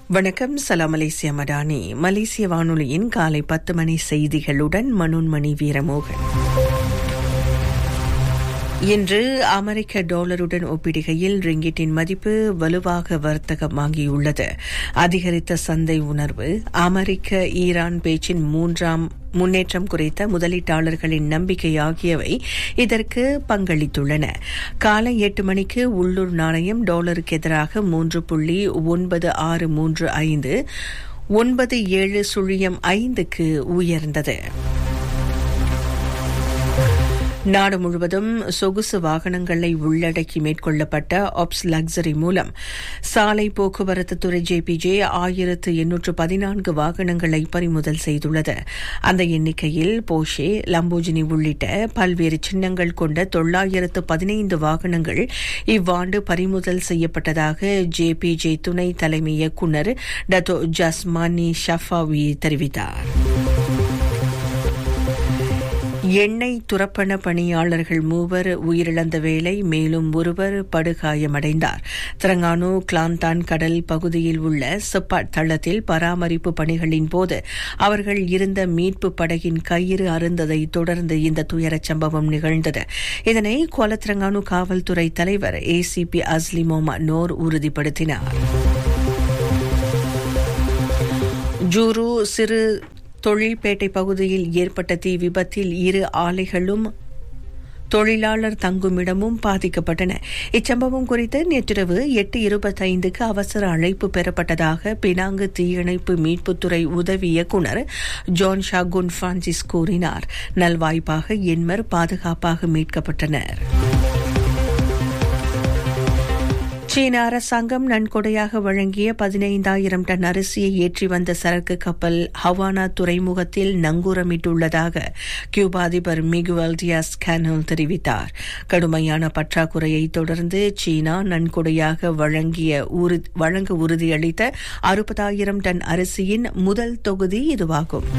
வணக்கம் சலாம் மலேசிய மடானி மலேசிய வானொலியின் காலை பத்து மணி செய்திகளுடன் மனோன்மணி வீரமோகன் இன்று அமெரிக்க டாலருடன் ஒப்பிடுகையில் ரிங்கிட்டின் மதிப்பு வலுவாக வர்த்தகமாகியுள்ளது அதிகரித்த சந்தை உணர்வு அமெரிக்க ஈரான் பேச்சின் மூன்றாம் முன்னேற்றம் குறித்த முதலீட்டாளர்களின் நம்பிக்கை ஆகியவை இதற்கு பங்களித்துள்ளன காலை எட்டு மணிக்கு உள்ளூர் நாணயம் டாலருக்கு எதிராக மூன்று புள்ளி ஒன்பது ஆறு மூன்று ஐந்து ஒன்பது ஏழு சுழியம் ஐந்துக்கு உயர்ந்தது நாடு முழுவதும் சொகுசு வாகனங்களை உள்ளடக்கி மேற்கொள்ளப்பட்ட ஆப்ஸ் லக்ஸரி மூலம் சாலை போக்குவரத்து துறை ஜேபிஜே ஆயிரத்து எண்ணூற்று பதினான்கு வாகனங்களை பறிமுதல் செய்துள்ளது அந்த எண்ணிக்கையில் போஷே லம்போஜினி உள்ளிட்ட பல்வேறு சின்னங்கள் கொண்ட தொள்ளாயிரத்து பதினைந்து வாகனங்கள் இவ்வாண்டு பறிமுதல் செய்யப்பட்டதாக ஜேபிஜே துணை தலைமை இயக்குநர் டத்தோ ஜஸ்மானி ஷஃபாவி தெரிவித்தார் எண்ணெய் துரப்பண பணியாளர்கள் மூவர் உயிரிழந்த வேளை மேலும் ஒருவர் படுகாயமடைந்தார் திரங்கானு கிளாந்தான் கடல் பகுதியில் உள்ள செப்பாட் தளத்தில் பராமரிப்பு பணிகளின் போது அவர்கள் இருந்த மீட்பு படகின் கயிறு அருந்ததை தொடர்ந்து இந்த துயரச் சம்பவம் நிகழ்ந்தது இதனை கோலத்திரங்கானு காவல்துறை தலைவர் ஏசிபி அஸ்லிமோமா நோர் உறுதிப்படுத்தினார் ஜூரு சிறு தொழில்பேட்டை பகுதியில் ஏற்பட்ட தீ விபத்தில் இரு ஆலைகளும் தொழிலாளர் தங்குமிடமும் பாதிக்கப்பட்டன இச்சம்பவம் குறித்து நேற்றிரவு எட்டு இருபத்தைந்துக்கு அவசர அழைப்பு பெறப்பட்டதாக பினாங்கு தீயணைப்பு மீட்புத்துறை உதவி இயக்குநர் ஜான் ஷாகுன் பிரான்சிஸ் கூறினார் நல்வாய்ப்பாக எண்மர் பாதுகாப்பாக மீட்கப்பட்டனர் சீன அரசாங்கம் நன்கொடையாக வழங்கிய பதினைந்தாயிரம் டன் அரிசியை ஏற்றி வந்த சரக்கு கப்பல் ஹவானா துறைமுகத்தில் நங்கூரமிட்டுள்ளதாக கியூபா அதிபர் மிகுவல் டியாஸ் கேனல் தெரிவித்தார் கடுமையான பற்றாக்குறையை தொடர்ந்து சீனா நன்கொடையாக வழங்கிய வழங்க உறுதியளித்த அறுபதாயிரம் டன் அரிசியின் முதல் தொகுதி இதுவாகும்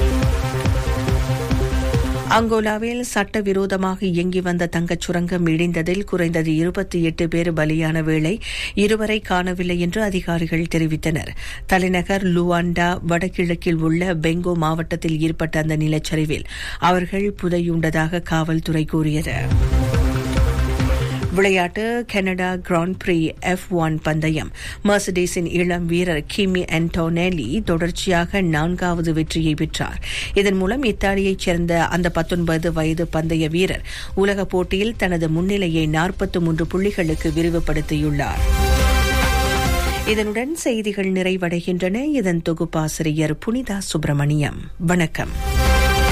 அங்கோலாவில் சட்டவிரோதமாக இயங்கி வந்த தங்கச் சுரங்கம் இடிந்ததில் குறைந்தது இருபத்தி எட்டு பேர் பலியான வேளை இருவரை காணவில்லை என்று அதிகாரிகள் தெரிவித்தனர் தலைநகர் லுவாண்டா வடகிழக்கில் உள்ள பெங்கோ மாவட்டத்தில் ஏற்பட்ட அந்த நிலச்சரிவில் அவர்கள் புதையுண்டதாக காவல்துறை கூறியது விளையாட்டு Canada grand prix F one பந்தயம் மர்சடீஸின் இளம் வீரர் கிமி அண்டோனெலி தொடர்ச்சியாக நான்காவது வெற்றியை பெற்றார் இதன் மூலம் இத்தாலியைச் சேர்ந்த அந்த பத்தொன்பது வயது பந்தய வீரர் உலக போட்டியில் தனது முன்னிலையை நாற்பத்தி மூன்று புள்ளிகளுக்கு விரிவுபடுத்தியுள்ளார் இதனுடன் செய்திகள் நிறைவடைகின்றன இதன் தொகுப்பாசிரியர் புனிதா சுப்பிரமணியம் வணக்கம்